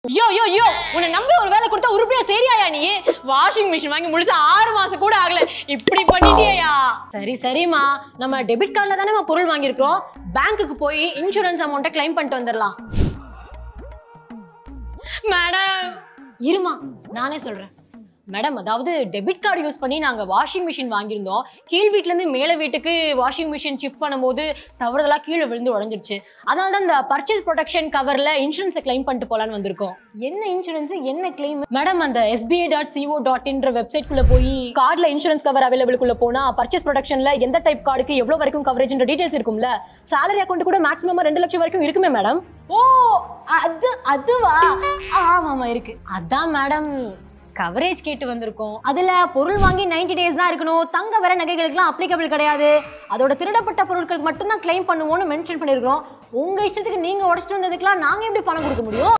யோ யோ யோ உன்னை நம்பி ஒரு வேலை கொடுத்தா உருப்படியா சரியாயா நீ வாஷிங் மிஷின் வாங்கி முழுசா ஆறு மாசம் கூட ஆகல இப்படி பண்ணிட்டியா சரி சரிம்மா நம்ம டெபிட் கார்டுல தானே பொருள் வாங்கியிருக்கிறோம் பேங்க்குக்கு போய் இன்சூரன்ஸ் அமௌண்ட்டை கிளைம் பண்ணிட்டு வந்துடலாம் மேடம் இருமா நானே சொல்றேன் மேடம் அதாவது டெபிட் கார்டு யூஸ் பண்ணி நாங்க வாஷிங் மிஷின் வாங்கியிருந்தோம் கீழ் வீட்ல இருந்து மேல வீட்டுக்கு வாஷிங் மிஷின் ஷிஃப்ட் பண்ணும்போது தவறுதலா கீழே விழுந்து உடஞ்சிருச்சு அதனால தான் இந்த பர்ச்சேஸ் ப்ரொடெக்ஷன் கவர்ல இன்சூரன்ஸை கிளைம் பண்ணிட்டு போலான்னு வந்திருக்கோம் என்ன இன்சூரன்ஸ் என்ன கிளைம் மேடம் அந்த எஸ்பிஐ டாட் சிஓ டாட் இன்ற வெப்சைட் குள்ள போய் கார்டுல இன்சூரன்ஸ் கவர் அவைலபிள் குள்ள போனா பர்ச்சேஸ் ப்ரொடெக்ஷன்ல எந்த டைப் கார்டுக்கு எவ்வளவு வரைக்கும் கவரேஜ்ன்ற டீடைல்ஸ் இருக்கும்ல salary அக்கௌண்ட் கூட மேக்ஸிமம் ரெண்டு லட்சம் வரைக்கும் இருக்குமே மேடம் ஓ அது அதுவா ஆமாமா இருக்கு அதான் மேடம் கவரேஜ் கேட்டு வந்திருக்கோம் அதுல பொருள் வாங்கி 90 டேஸ் தான் இருக்கணும் தங்க வர நகைகளுக்குலாம் அப்ளிகபிள் கிடையாது அதோட திருடப்பட்ட பொருட்களுக்கு மட்டும்தான் கிளைம் பண்ணுவோம்னு மென்ஷன் பண்ணிருக்கோம் உங்க இஷ்டத்துக்கு நீங்க உடச்சிட்டு வந்ததுக்கெல்லாம் நாங்க எப்படி பணம் கொடுக்க முடியும்